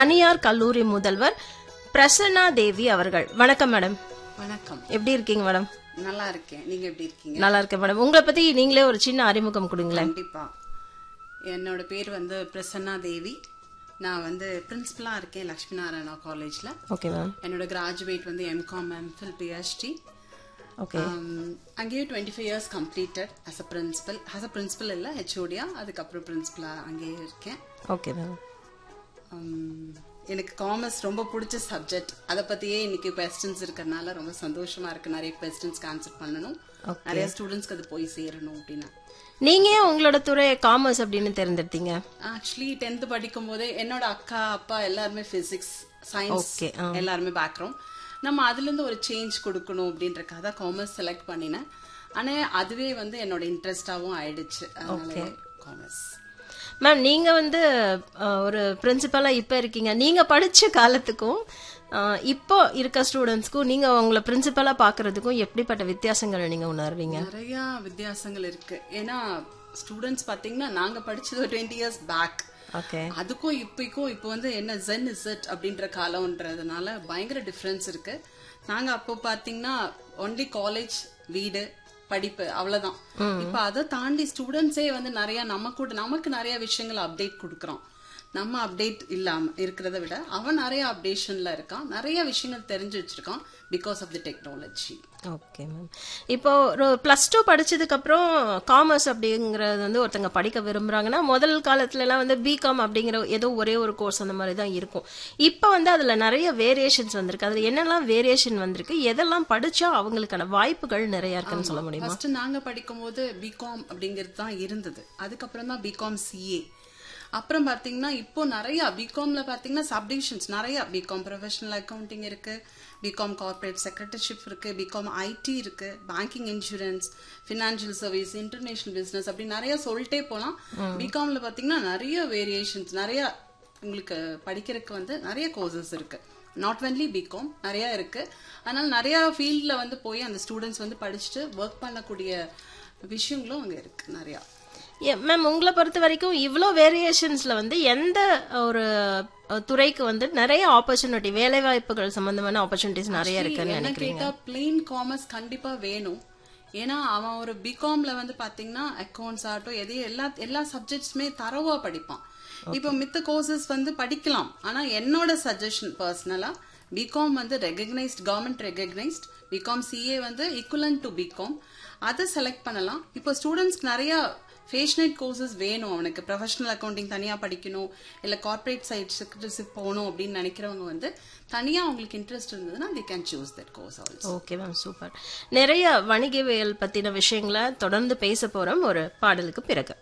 தனியார் கல்லூரி முதல்வர் பிரசன்னா தேவி அவர்கள் வணக்கம் மேடம் வணக்கம் எப்படி இருக்கீங்க மேடம் நல்லா இருக்கேன் நீங்க எப்படி இருக்கீங்க நல்லா இருக்கேன் மேடம் உங்களை பத்தி நீங்களே ஒரு சின்ன அறிமுகம் கொடுங்களேன் கண்டிப்பா என்னோட பேர் வந்து பிரசன்னா தேவி நான் வந்து பிரின்சிபலா இருக்கேன் லட்சுமி நாராயணா காலேஜ்ல ஓகே மேம் என்னோட கிராஜுவேட் வந்து எம்காம் எம்ஃபில் பிஹெச்டி ஓகே அங்கேயே twenty five years completed as a principal as a principal இல்லை ஹெச்ஓடியா அதுக்கப்புறம் பிரின்சிபலா அங்கேயே இருக்கேன் ஓகே மேம் Um, எனக்கு காமர்ஸ் ரொம்ப பிடிச்ச சப்ஜெக்ட் அதை பத்தியே இன்னைக்கு கொஸ்டின்ஸ் இருக்கறனால ரொம்ப சந்தோஷமா இருக்கு நிறைய கொஸ்டின்ஸ்க்கு ஆன்சர் பண்ணணும் நிறைய ஸ்டூடெண்ட்ஸ்க்கு அது போய் சேரணும் அப்படின்னு நீங்க ஏன் உங்களோட துறை காமர்ஸ் அப்படின்னு தேர்ந்தெடுத்தீங்க ஆக்சுவலி டென்த் படிக்கும் போதே என்னோட அக்கா அப்பா எல்லாருமே பிசிக்ஸ் சயின்ஸ் Okay, எல்லாருமே பேக்ரவுண்ட் நம்ம அதுல இருந்து ஒரு சேஞ்ச் கொடுக்கணும் அப்படின்றக்காக தான் காமர்ஸ் செலக்ட் பண்ணினேன் ஆனா அதுவே வந்து என்னோட இன்ட்ரெஸ்டாவும் ஆயிடுச்சு அதனால காமர்ஸ் மேம் நீங்க வந்து அஹ், ஒரு பிரின்சிபலா இப்ப இருக்கீங்க நீங்க படிச்ச காலத்துக்கும் அஹ், இப்போ இருக்க ஸ்டூடெண்ட்ஸ்க்கும் நீங்க உங்களை பிரின்சிபலா பாக்குறதுக்கும் எப்படிப்பட்ட வித்தியாசங்கள் நீங்க உணர்றீங்க நிறைய வித்தியாசங்கள் இருக்கு ஏன்னா ஸ்டூடெண்ட்ஸ் பாத்தீங்கன்னா நாங்க படிச்சது ஒரு டுவெண்ட்டி இயர்ஸ் பேக் ஓகே அதுக்கும் இப்போக்கும் இப்போ வந்து என்ன ஜென் இசட் அப்படின்ற காலம்ன்றதுனால பயங்கர டிஃபரன்ஸ் இருக்கு நாங்க அப்போ பாத்தீங்கன்னா ஒன்லி காலேஜ் வீடு படிப்பு அவ்வளவுதான் இப்ப அதை தாண்டி ஸ்டூடெண்ட்ஸே வந்து நிறைய நம்ம கூட நமக்கு நிறைய விஷயங்கள் அப்டேட் கொடுக்கறோம் நம்ம அப்டேட் இல்லாம இருக்கிறத விட அவன் நிறைய அப்டேஷன்ல இருக்கான் நிறைய விஷயங்கள் தெரிஞ்சு வச்சிருக்கான் because of the technology okay ma'am இப்போ ஒரு ப்ளஸ் டூ படிச்சதுக்கு அப்புறம் காமர்ஸ் அப்படிங்கறது வந்து ஒருத்தங்க படிக்க விரும்புறாங்கன்னா முதல் காலத்துல எல்லாம் வந்து பிகாம் அப்படிங்கிற ஏதோ ஒரே ஒரு கோர்ஸ் அந்த மாதிரி தான் இருக்கும் இப்போ வந்து அதுல நிறைய வேரியேஷன்ஸ் வந்திருக்கு அதுல என்னெல்லாம் வேரியேஷன் வந்திருக்கு எதெல்லாம் படிச்சா அவங்களுக்கான வாய்ப்புகள் நிறைய இருக்குன்னு சொல்ல முடியுமா ஃபர்ஸ்ட் நாங்க படிக்கும்போது பிகாம் அப்படிங்கிறது தான் இருந்தது அதுக்கப்புறம் தான் பிகாம் சிஏ அப்புறம் பாத்தீங்கன்னா இப்போ நிறைய பிகாம்ல பாத்தீங்கன்னா சப்டிவிஷன்ஸ் நிறைய பிகாம் ப்ரொஃபஷனல் அக்கவுண்டிங் இருக்கு பிகாம் கார்ப்பரேட் செக்ரட்டரிஷிப் இருக்கு பிகாம் ஐடி இருக்கு banking insurance financial service international business அப்படி நிறைய சொல்லிட்டே போலாம் பிகாம்ல பாத்தீங்கன்னா நிறைய வேரியேஷன்ஸ் நிறைய உங்களுக்கு படிக்கிறதுக்கு வந்து நிறைய கோர்சஸ் இருக்கு நாட் ஒன்லி பிகாம் நிறைய இருக்கு அதனால நிறைய ஃபீல்ட்ல வந்து போய் அந்த ஸ்டூடெண்ட்ஸ் வந்து படிச்சுட்டு ஒர்க் பண்ணக்கூடிய விஷயங்களும் அங்க இருக்கு நிறைய மேம் உங்களை பொறுத்த வரைக்கும் இவ்வளோ வேரியேஷன்ஸ்ல வந்து எந்த ஒரு அஹ், துறைக்கு வந்து நிறைய ஆப்பர்ச்சுனிட்டி வேலை வாய்ப்புகள் சம்பந்தமான ஆப்பர்ச்சுனிட்டிஸ் நிறைய இருக்குன்னு என்ன நினைக்கிறீங்க கேட்டா பிளெயின் காமர்ஸ் கண்டிப்பா வேணும் ஏன்னா அவன் ஒரு பிகாம்ல வந்து பாத்தீங்கன்னா அக்கௌண்ட்ஸ் ஆகட்டும் எதையும் எல்லா எல்லா சப்ஜெக்ட்ஸுமே தரவா படிப்பான் இப்போ மித்த கோர்சஸ் வந்து படிக்கலாம் ஆனா என்னோட சஜஷன் பர்சனலா பிகாம் வந்து recognised government recognised B Com CA வந்து ஈக்குவலன் டு பிகாம் அதை செலக்ட் பண்ணலாம் இப்போ ஸ்டூடெண்ட்ஸ்க்கு நிறைய ஃபேஷனேட் கோர்சஸ் வேணும் அவனுக்கு ப்ரொஃபஷனல் அக்கௌண்டிங் தனியா படிக்கணும் இல்ல கார்ப்பரேட் சைட் செக்ரட்டரிஷிப் போகணும் அப்படின்னு நினைக்கிறவங்க வந்து தனியா அவங்களுக்கு இன்ட்ரெஸ்ட் இருந்ததுன்னா they can choose that course also okay ma'am super நிறைய வணிகவியல் பத்தின விஷயங்களை தொடர்ந்து பேச போறோம் ஒரு பாடலுக்கு பிறகு